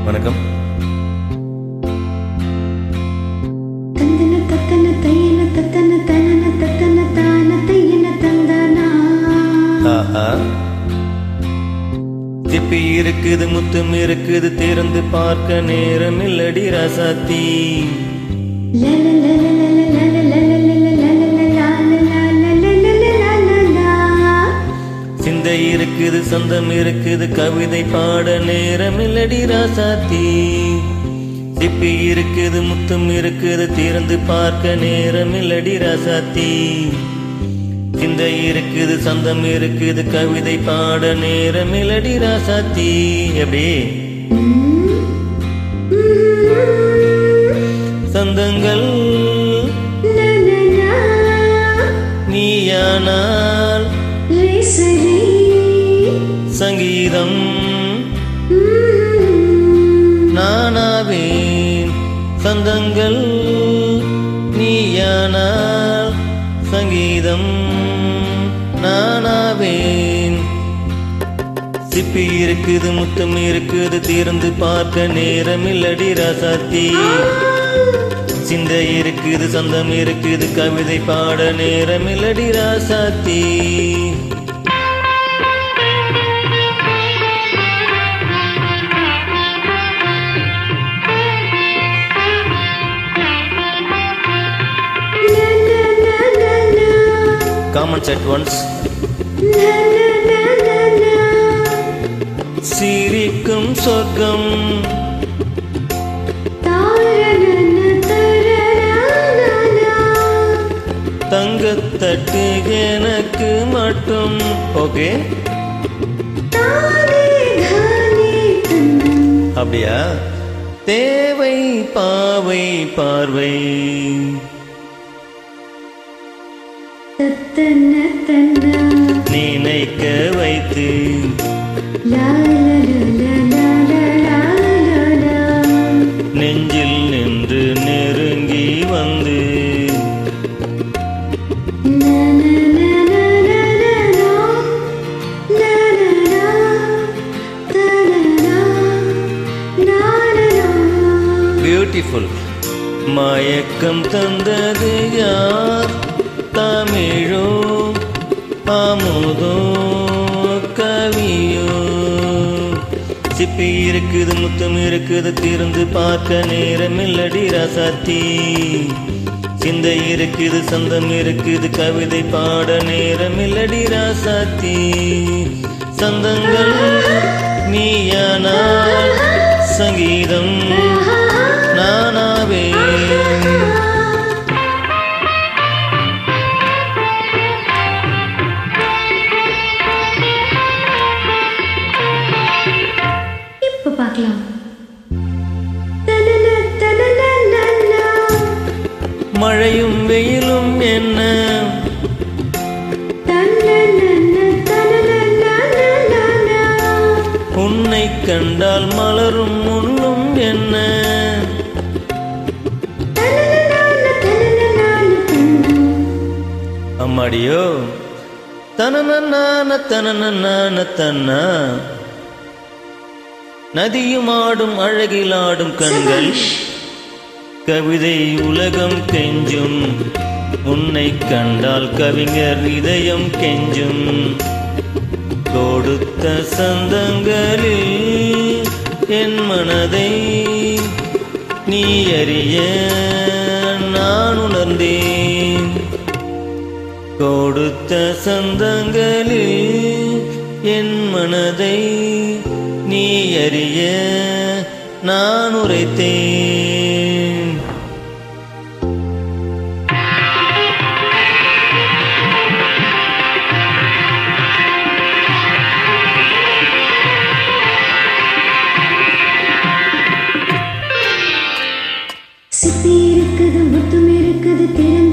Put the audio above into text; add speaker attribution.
Speaker 1: வணக்கம்
Speaker 2: தந்தன தத்தன தையன தத்தன தனன தத்தன தான தையன தந்தனா
Speaker 1: ஆஹா திப்பி இருக்குது முத்தும் இருக்குது திறந்து பார்க்க நேரம் இல்லடி ரசாத்தி
Speaker 2: லல லல லல லல லல லல லல லல லல
Speaker 1: சிந்தை இருக்குது சொந்தம் இருக்குது கவிதை பாட நேரம் இல்லடி ராசாத்தி திப்பி இருக்குது முத்தும் இருக்குது திறந்து பார்க்க நேரம் இல்லடி ராசாத்தி சிந்தை இருக்குது சொந்தம் இருக்குது கவிதை பாட நேரம் இல்லடி ராசாத்தி எப்படி சொந்தங்கள் நீயானால்
Speaker 2: ரேசரி
Speaker 1: சங்கீதம் நானாவேன் சொந்தங்கள் நீயானால் சங்கீதம் நானாவேன் சிப்பி இருக்குது முத்தம் இருக்குது திறந்து பார்க்க நேரம் இல்லடி ராசாத்தி சிந்தை இருக்குது சொந்தம் இருக்குது கவிதை பாட நேரம் இல்லடி ராசாத்தி காமன் செட் ஒன்ஸ் சிரிக்கும் சொர்க்கம் தங்கத்தட்டு எனக்கு மட்டும் ஓகே அப்படியா தேவை பாவை பார்வை நினைக்க வைத்து நெஞ்சில் நின்று நெருங்கி வந்து பியூட்டிஃபுல் மயக்கம் தந்தது யார் தமிழோ அமுதோ கவியோ சிப்பி இருக்குது முத்தம் இருக்குது திறந்து பார்க்க நேரம் இல்லடி ரசாத்தி சிந்தை இருக்குது சொந்தம் இருக்குது கவிதை பாட நேரம் இல்லடி ராசாத்தி சொந்தங்கள் நீயானால் சங்கீதம் நானாவே
Speaker 2: இப்ப பார்க்கலாம் தனன தனனனனா.
Speaker 1: மழையும் வெயிலும் என்ன
Speaker 2: தனனன தனனனனனா.
Speaker 1: உன்னை கண்டால் மலரும் முள்ளும் என்ன
Speaker 2: தனனனன தனனனனனா தன்னா.
Speaker 1: அம்மாடியோ தனனனான தனனனான தன்னா நதியும் ஆடும் அழகிலாடும் கண்கள் கவிதை உலகம் கெஞ்சும் உன்னை கண்டால் கவிஞர் இதயம் கெஞ்சும் கொடுத்த சந்தங்களில் என் மனதை நீ அறிய நான் உணர்ந்தேன் கொடுத்த சந்தங்களில் என் மனதை நீ அறிய நான் உரைத்தேன்
Speaker 2: சிப்பி இருக்குது முத்தும் இருக்குது திறந்து